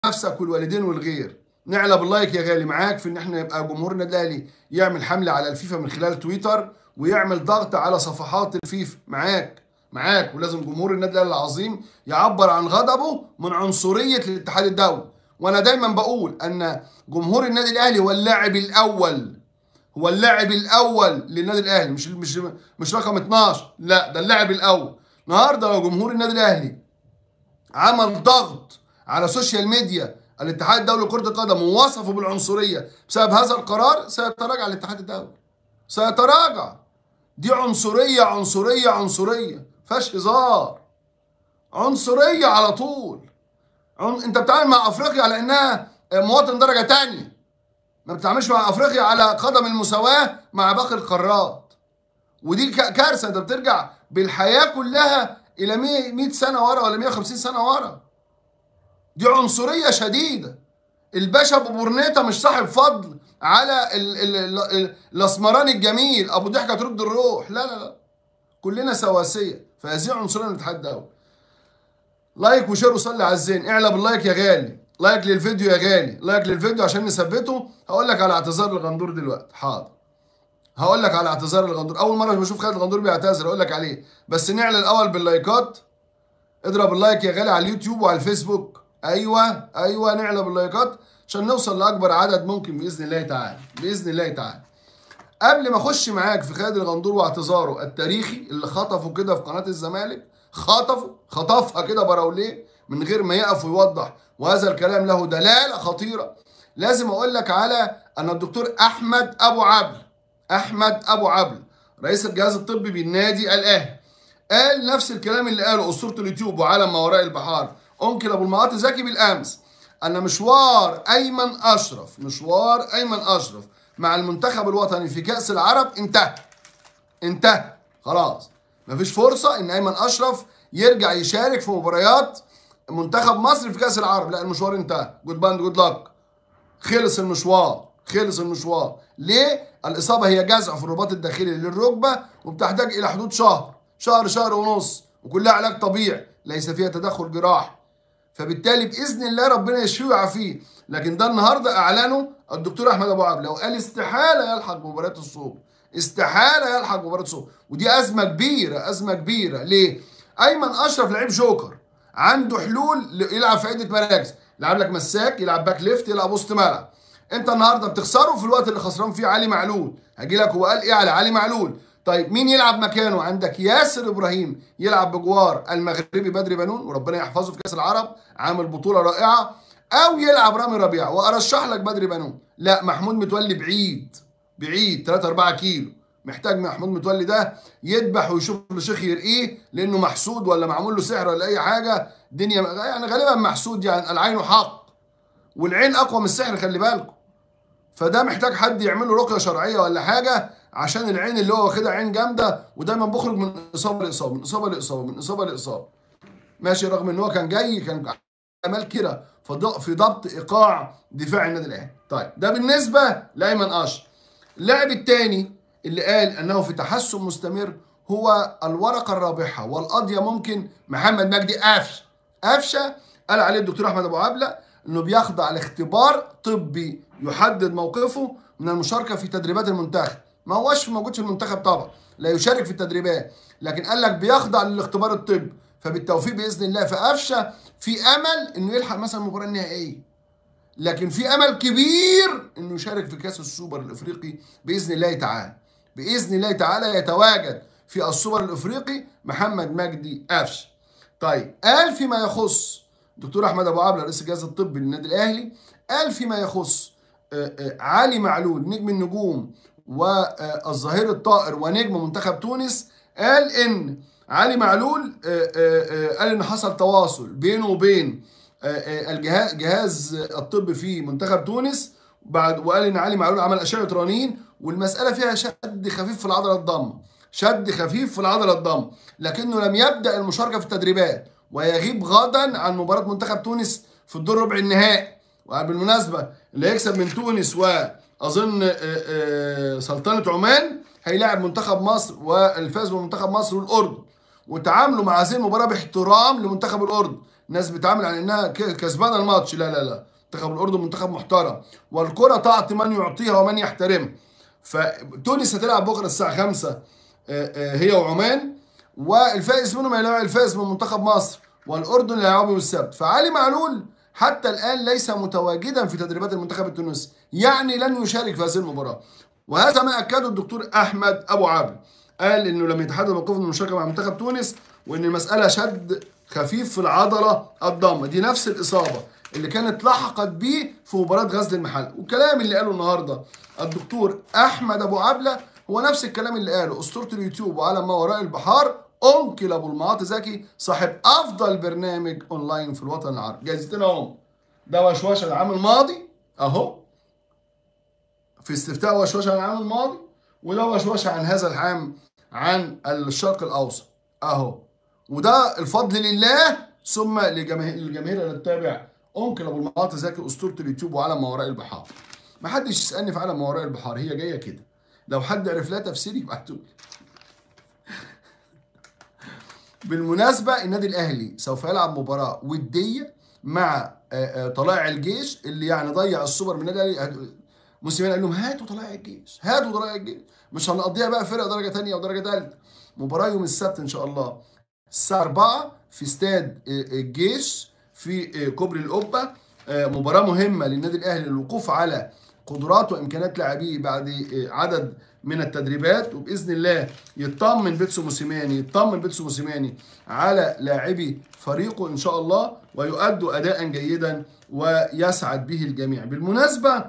نفسك والوالدين والغير نعلى باللايك يا غالي معاك في ان احنا يبقى جمهور النادي الاهلي يعمل حمله على الفيفا من خلال تويتر ويعمل ضغط على صفحات الفيفا معاك معاك ولازم جمهور النادي الاهلي العظيم يعبر عن غضبه من عنصريه الاتحاد الدولي وانا دايما بقول ان جمهور النادي الاهلي هو اللاعب الاول هو اللاعب الاول للنادي الاهلي مش مش مش رقم 12 لا ده اللاعب الاول النهارده لو جمهور النادي الاهلي عمل ضغط على سوشيال ميديا الاتحاد الدولي لكرة القدم ووصفه بالعنصرية بسبب هذا القرار سيتراجع الاتحاد الدولي سيتراجع دي عنصرية عنصرية عنصرية فيهاش هزار عنصرية على طول عن... انت بتتعامل مع افريقيا على انها مواطن درجة تانية ما بتتعاملش مع افريقيا على قدم المساواة مع باقي القارات ودي ك- كارثة انت بترجع بالحياة كلها الى 100 100 سنة ورا ولا 150 سنة ورا دي عنصرية شديدة الباشا ابو برنيطة مش صاحب فضل على ال- ال- ال- ال- الاسمراني الجميل ابو ضحكة ترد الروح لا لا لا كلنا سواسية فهذه عنصرية من الاتحاد الدولي لايك وشير وصلي على الزين اعلى باللايك يا غالي لايك للفيديو يا غالي لايك للفيديو عشان نثبته هقول لك على اعتذار الغندور دلوقتي حاضر هقول لك على اعتذار الغندور اول مره بشوف خالد الغندور بيعتذر اقول لك عليه بس نعلن الاول باللايكات اضرب اللايك يا غالي على اليوتيوب وعلى الفيسبوك ايوه ايوه نعلى باللايكات عشان نوصل لاكبر عدد ممكن باذن الله تعالى باذن الله تعالى قبل ما اخش معاك في خالد الغندور واعتذاره التاريخي اللي خطفه كده في قناه الزمالك خطفه خطفها كده براوليه من غير ما يقف ويوضح وهذا الكلام له دلاله خطيره لازم اقول لك على ان الدكتور احمد ابو عبل احمد ابو عبل رئيس الجهاز الطبي بالنادي الاهلي قال نفس الكلام اللي قاله اسطوره اليوتيوب وعالم ما وراء البحار انكل ابو المعاطي زكي بالامس ان مشوار ايمن اشرف مشوار ايمن اشرف مع المنتخب الوطني في كاس العرب انتهى انتهى خلاص مفيش فرصه ان ايمن اشرف يرجع يشارك في مباريات منتخب مصر في كاس العرب لا المشوار انتهى جود باند جود لك خلص المشوار خلص المشوار ليه الاصابه هي جزع في الرباط الداخلي للركبه وبتحتاج الى حدود شهر شهر شهر ونص وكلها علاج طبيعي ليس فيها تدخل جراحي فبالتالي باذن الله ربنا يشفيه ويعافيه لكن ده النهارده اعلنه الدكتور احمد ابو عبله وقال استحاله يلحق مباراه الصوب استحاله يلحق مباراه الصوب ودي ازمه كبيره ازمه كبيره ليه ايمن اشرف لعيب جوكر عنده حلول ل- يلعب في عده مراكز يلعب لك مساك يلعب باك ليفت يلعب وسط ملعب انت النهارده بتخسره في الوقت اللي خسران فيه علي معلول هجي لك هو قال ايه على علي معلول طيب مين يلعب مكانه عندك ياسر ابراهيم يلعب بجوار المغربي بدري بنون وربنا يحفظه في كاس العرب عامل بطوله رائعه او يلعب رامي ربيعه وارشح لك بدري بنون لا محمود متولي بعيد بعيد 3 4 كيلو محتاج محمود متولي ده يذبح ويشوف له شيخ يرقيه لانه محسود ولا معمول له سحر ولا اي حاجه دنيا يعني غالبا محسود يعني العين حق والعين اقوى من السحر خلي بالكم فده محتاج حد يعمل له رقيه شرعيه ولا حاجه عشان العين اللي هو واخدها عين جامده ودايما بيخرج من اصابه لاصابه من اصابه لاصابه من اصابه لاصابه ماشي رغم ان هو كان جاي كان امال كده فض- في ضبط ايقاع دفاع النادي الاهلي طيب ده بالنسبه لايمن اشرف اللاعب الثاني اللي قال انه في تحسن مستمر هو الورقه الرابحه والقضيه ممكن محمد مجدي قفشه قفشه قال عليه الدكتور احمد ابو عبله انه بيخضع لاختبار طبي يحدد موقفه من المشاركه في تدريبات المنتخب ما هوش موجود في المنتخب طبعا لا يشارك في التدريبات لكن قال لك بيخضع للاختبار الطبي فبالتوفيق باذن الله فقفشه في امل انه يلحق مثلا المباراه النهائيه لكن في امل كبير انه يشارك في كاس السوبر الافريقي باذن الله تعالى باذن الله تعالى يتواجد في السوبر الافريقي محمد مجدي قفشه طيب قال فيما يخص دكتور احمد ابو عبله رئيس الجهاز الطبي للنادي الاهلي قال فيما يخص آه، آه، علي معلول نجم النجوم والظهير الطائر ونجم منتخب تونس قال ان علي معلول آه، آه، آه، قال ان حصل تواصل بينه وبين آه، آه، الجهاز جهاز الطب في منتخب تونس بعد وقال ان علي معلول عمل اشعه رنين والمساله فيها شد خفيف في العضله الضمه شد خفيف في العضله الضمه لكنه لم يبدا المشاركه في التدريبات ويغيب غدا عن مباراه منتخب تونس في الدور ربع النهائي وبالمناسبه اللي هيكسب من تونس واظن آه، آه، سلطنه عمان هيلاعب منتخب مصر والفاز بمنتخب مصر والاردن وتعاملوا مع هذه المباراه باحترام لمنتخب الاردن ناس بتعامل على انها ك- كسبانه الماتش لا لا لا منتخب الاردن منتخب محترم والكره تعطي من يعطيها ومن يحترمها فتونس هتلعب بكره الساعه 5 هي وعمان والفائز منهم هيلاعب الفائز من منتخب مصر والاردن اللي هيلعبوا يوم السبت فعلي معلول حتى الان ليس متواجدا في تدريبات المنتخب التونسي يعني لن يشارك في هذه المباراه وهذا ما اكده الدكتور احمد ابو عابد قال انه لم يتحدد موقفه من المشاركه مع منتخب تونس وان المساله شد خفيف في العضله الضامه دي نفس الاصابه اللي كانت لحقت بيه في مباراه غزل المحل والكلام اللي قاله النهارده الدكتور احمد ابو عبله هو نفس الكلام اللي قاله اسطوره اليوتيوب وعلى ما وراء البحار انكل ابو المعاطي زكي صاحب افضل برنامج اونلاين في الوطن العربي جايزتين اهم ده وشوشه العام الماضي اهو في استفتاء وشوشه عن العام الماضي وده وشوشه عن هذا العام عن الشرق الاوسط اهو وده الفضل لله ثم لجماهير الجماهير اللي تتابع انكل ابو المعاطي زكي اسطوره اليوتيوب وعالم ما وراء البحار ما حدش يسالني في عالم ما وراء البحار هي جايه كده لو حد عرف لها تفسير يبعتوا لي بالمناسبه النادي الاهلي سوف يلعب مباراه وديه مع آه، آه، طلائع الجيش اللي يعني ضيع السوبر من النادي الاهلي موسيماني قال لهم هاتوا طلائع الجيش هاتوا طلائع الجيش مش هنقضيها بقى فرق درجه ثانيه ودرجه ثالثه مباراه يوم السبت ان شاء الله الساعه 4 في استاد آه، الجيش في آه، كوبري القبه آه، مباراه مهمه للنادي الاهلي للوقوف على قدرات وامكانيات لاعبيه بعد آه، عدد من التدريبات وباذن الله يطمن بيتسو موسيماني يطمن بيتسو موسيماني على لاعبي فريقه ان شاء الله ويؤدوا اداء جيدا ويسعد به الجميع بالمناسبه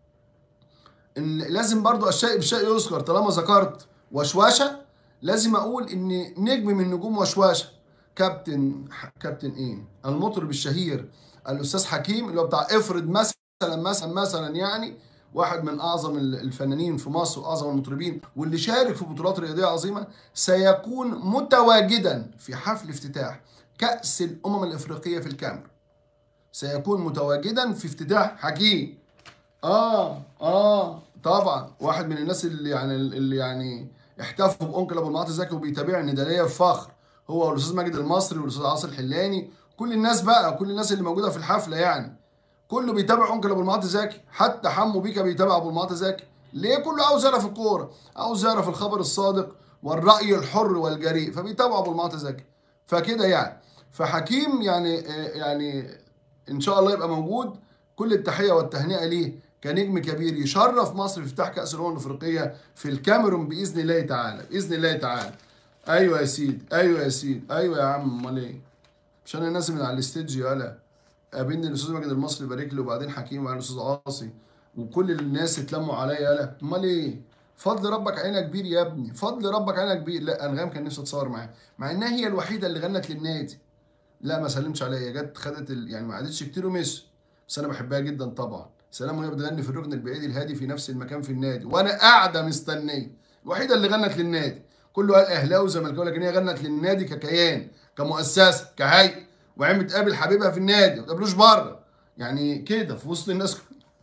ان لازم برضو الشيء بشيء يذكر طالما ذكرت وشواشه لازم اقول ان نجم من نجوم وشواشه كابتن كابتن ايه المطرب الشهير الاستاذ حكيم اللي هو بتاع افرض مثلا مثلا مثلا يعني واحد من اعظم الفنانين في مصر واعظم المطربين واللي شارك في بطولات رياضيه عظيمه سيكون متواجدا في حفل افتتاح كاس الامم الافريقيه في الكاميرون سيكون متواجدا في افتتاح حكيم اه اه طبعا واحد من الناس اللي يعني اللي يعني احتفوا بانكل ابو المعاطي زكي وبيتابعني ده ليا فخر هو والاستاذ ماجد المصري والاستاذ عاصر الحلاني كل الناس بقى كل الناس اللي موجوده في الحفله يعني كله بيتابع انكل ابو المعاطي زكي حتى حمو بيكا بيتابع ابو المعاطي زكي ليه كله عاوز يعرف الكوره عاوز يعرف الخبر الصادق والراي الحر والجريء فبيتابع ابو المعاطي زكي فكده يعني فحكيم يعني آه، يعني ان شاء الله يبقى موجود كل التحيه والتهنئه ليه كنجم كبير يشرف مصر في افتتاح كاس الامم الافريقيه في الكاميرون باذن الله تعالى باذن الله تعالى ايوه يا سيدي ايوه يا سيدي ايوه يا عم امال ايه مش انا نازل من على الاستيدج يالا قابلني الاستاذ ماجد المصري يبارك لي وبعدين حكيم وبعدين الاستاذ عاصي وكل الناس اتلموا عليا يالا امال ايه فضل ربك عينك كبير يا ابني فضل ربك عينك كبير لا انغام كان نفسي اتصور معاها مع انها هي الوحيده اللي غنت للنادي لا ما سلمش عليا جت خدت ال... يعني ما قعدتش كتير ومشي بس انا بحبها جدا طبعا سلام وهي بتغني في الركن البعيد الهادي في نفس المكان في النادي وانا قاعده مستنيه الوحيده اللي غنت للنادي كله قال اهلاوي وزملكاوي لكن هي غنت للنادي ككيان كمؤسسه كهيئه وعين بتقابل حبيبها في النادي ما تقابلوش بره يعني كده في وسط الناس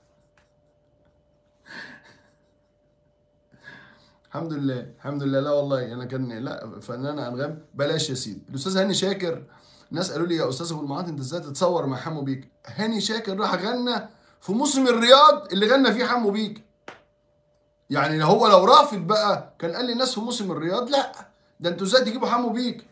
الحمد لله الحمد لله لا والله انا كان لا فنانه انغام بلاش يا سيدي الاستاذ هاني شاكر ناس قالوا لي يا استاذ ابو المعاطي انت ازاي تتصور مع حمو بيك هاني شاكر راح غنى في موسم الرياض اللي غنى فيه حمو بيك يعني هو لو رافض بقى كان قال لي الناس في موسم الرياض لا ده انتوا ازاي تجيبوا حمو بيك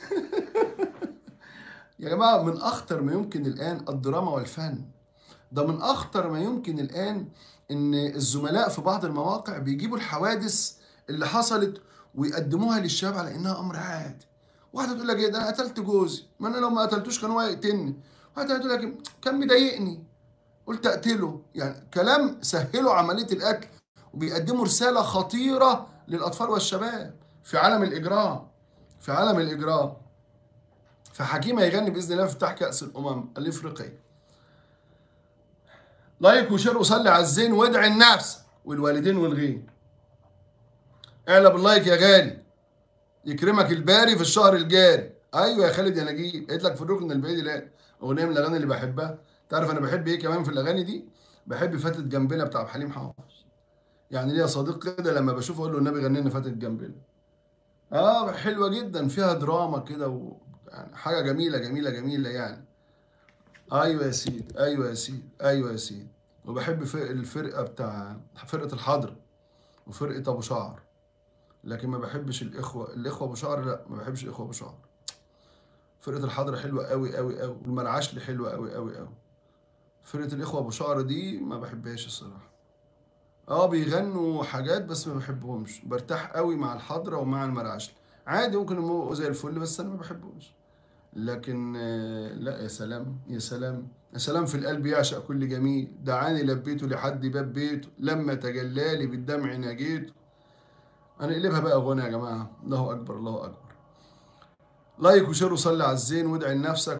يا جماعه من اخطر ما يمكن الان الدراما والفن ده من اخطر ما يمكن الان ان الزملاء في بعض المواقع بيجيبوا الحوادث اللي حصلت ويقدموها للشباب على انها امر عادي واحده تقول لك ايه ده انا قتلت جوزي ما انا لو ما قتلتوش كان هو يقتلني واحده تقول لك كان مضايقني قلت اقتله يعني كلام سهلوا عمليه القتل وبيقدموا رساله خطيره للاطفال والشباب في عالم الاجرام في عالم الاجرام فحكيم هيغني باذن الله في افتتاح كاس الامم الافريقيه لايك وشير وصلي على الزين وادعي النفس والوالدين والغير اعلى باللايك يا غالي يكرمك الباري في الشهر الجاري ايوه يا خالد يا نجيب قلت لك في الركن البعيد لا اغنيه من الاغاني اللي بحبها تعرف انا بحب ايه كمان في الاغاني دي بحب فاتت جنبنا بتاع عبد الحليم حافظ يعني ليا صديق كده لما بشوفه اقول له النبي غني لنا فاتت جنبنا اه حلوه جدا فيها دراما كده و... يعني حاجه جميله جميله جميله يعني ايوه يا سيدي ايوه يا سيدي ايوه يا سيدي وبحب فرق الفرقه بتاع فرقه الحضر وفرقه ابو شعر لكن ما بحبش الاخوه الاخوه ابو شعر لا ما بحبش الاخوه ابو شعر فرقه الحضر حلوه قوي قوي قوي والمرعشلي حلوه قوي قوي قوي فرقه الاخوه ابو شعر دي ما بحبهاش الصراحه اه بيغنوا حاجات بس ما بحبهمش برتاح قوي مع الحضره ومع المرعشلي عادي ممكن يبقوا زي الفل بس انا ما بحبهمش لكن آه، لا يا سلام يا سلام يا سلام في القلب يعشق كل جميل دعاني لبيته لحد باب بيته لما تجلالي بالدمع ناجيته هنقلبها بقى غنى يا جماعه الله اكبر الله اكبر لايك وشير وصلي على الزين وادعي لنفسك